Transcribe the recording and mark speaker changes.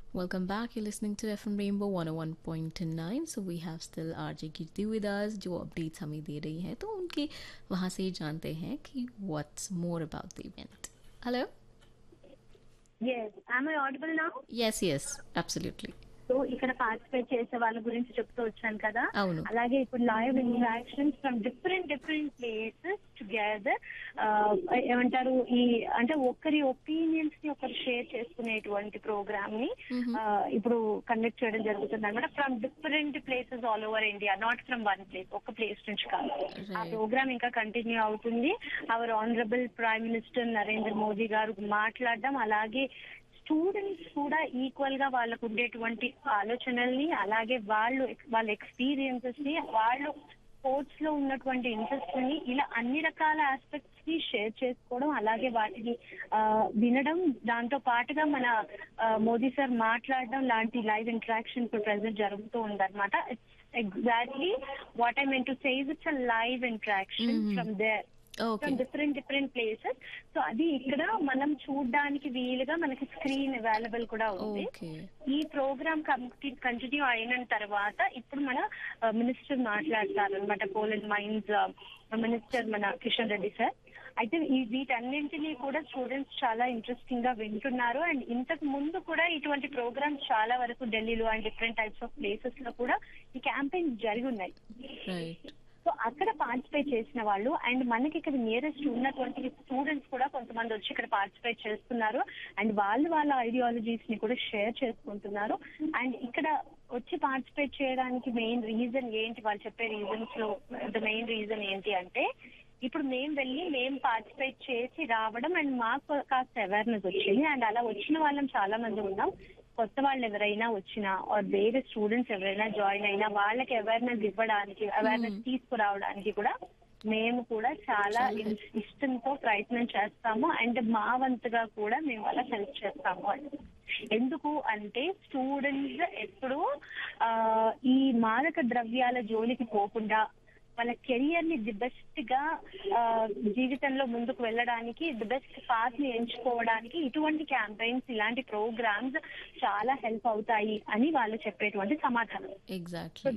Speaker 1: Welcome back. You're listening to FM Rainbow 101.9. So we have still RJ Kirti with us जो updates हमें दे रही है तो उनके वहाँ से जानते हैं कि what's more about the event. Hello?
Speaker 2: Yes. Am I audible now?
Speaker 1: Yes, yes, absolutely.
Speaker 2: So ఇక్కడ పార్టిసిపేట్ చేసే వాళ్ళ గురించి చెప్తూ వచ్చాను కదా
Speaker 1: అవును.
Speaker 2: అలాగే ఇప్పుడు live interactions from different different places together ఏమంటారు ఈ అంటే ఒక్కరి ఒపీనియన్స్ ని ఒకరు షేర్ చేసుకునేటువంటి ప్రోగ్రామ్ ని ఆ, ఇప్పుడు కండక్ట్ చేయడం జరుగుతుంది అనమాట from different places all over India not from one place ఒక ప్లేస్ నుంచి కాదు ఆ
Speaker 1: Right.
Speaker 2: ప్రోగ్రామ్ ఇంకా కంటిన్యూ అవుతుంది our honourable prime minister Narendra Modi garu మాట్లాడడం అలాగే స్టూడెంట్స్ కూడా ఈక్వల్ గా వాళ్ళకు ఉండేటువంటి ఆలోచనల్ని అలాగే వాళ్ళు వాళ్ళ ఎక్స్పీరియన్సెస్ ని వాళ్ళు స్పోర్ట్స్ లో ఉన్నటువంటి ఇంట్రెస్ట్ ని ఇలా అన్ని రకాల ఆస్పెక్ట్స్ ని షేర్ చేసుకోవడం అలాగే వాటిని ఆ, వినడం దాంతో పాటుగా మన ఆ, మోదీ సార్ మాట్లాడడం లాంటి లైవ్ ఇంటరాక్షన్ ఇప్పుడు ప్రెసెంట్ జరుగుతూ ఉందన్నమాట exactly what I mean to say it's a live interaction
Speaker 1: Mhm.
Speaker 2: From there
Speaker 1: Okay.
Speaker 2: From different different places so అది ఇక్కడ మనం చూడడానికి వీలుగా మనకి స్క్రీన్ అవైలబుల్ కూడా ఉంది
Speaker 1: Okay.
Speaker 2: ఈ ప్రోగ్రామ్ కంటిన్యూ అయిన తర్వాత ఇప్పుడు మన మినిస్టర్ మాట్లాడతారు అనమాట పోలెండ్ మైన్స్ మినిస్టర్ మన కిషన్ రెడ్డి సార్ అయితే ఈ వీటన్నింటినీ కూడా స్టూడెంట్స్ చాలా ఇంట్రెస్టింగ్ గా వింటున్నారు అండ్ ఇంతకు ముందు కూడా ఇటువంటి ప్రోగ్రామ్స్ చాలా వరకు ఢిల్లీలో and different types of places లో కూడా ఈ క్యాంపెయిన్ జరిగి ఉన్నాయి
Speaker 1: Right.
Speaker 2: సో అక్కడ పార్టిసిపేట్ చేసిన వాళ్ళు అండ్ మనకి ఇక్కడ నియరెస్ట్ ఉన్నటువంటి స్టూడెంట్స్ కూడా కొంతమంది వచ్చి ఇక్కడ పార్టిసిపేట్ చేస్తున్నారు అండ్ వాళ్ళు వాళ్ళ ఐడియాలజీస్ ని కూడా షేర్ చేసుకుంటున్నారు అండ్ ఇక్కడ వచ్చి పార్టిసిపేట్ చేయడానికి మెయిన్ రీజన్ ఏంటి వాళ్ళు చెప్పే రీజన్స్ లో ద మెయిన్ రీజన్ ఏంటి అంటే ఇప్పుడు మేము వెళ్ళి మేము పార్టిసిపేట్ చేసి రావడం అండ్ మాకు కాస్త అవేర్నెస్ వచ్చింది అండ్ అలా వచ్చిన వాళ్ళం చాలా మంది ఉన్నాం కొత్త వాళ్ళు ఎవరైనా వచ్చినా ఆర్ వేరే స్టూడెంట్స్ ఎవరైనా జాయిన్ అయినా వాళ్ళకి అవేర్నెస్ ఇవ్వడానికి అవేర్నెస్ తీసుకురావడానికి కూడా మేము కూడా చాలా ఇన్- ఇష్టంతో ప్రయత్నం చేస్తాము అండ్ మా వంతుగా కూడా మేము అలా హెల్ప్ చేస్తాము అని ఎందుకు అంటే స్టూడెంట్స్ ఎప్పుడు ఆ, ఈ మాదక ద్రవ్యాల జోలికి పోకుండా వాళ్ళ కెరియర్ ని ది బెస్ట్ గా ఆ, జీవితంలో ముందుకు వెళ్ళడానికి ది బెస్ట్ పాత్ ని ఎంచుకోవడానికి ఇటువంటి క్యాంపెయిన్స్ ఇలాంటి ప్రోగ్రామ్స్ చాలా హెల్ప్ అవుతాయి అని వాళ్ళు చెప్పేటువంటి సమాధానం
Speaker 1: Exactly.
Speaker 2: సో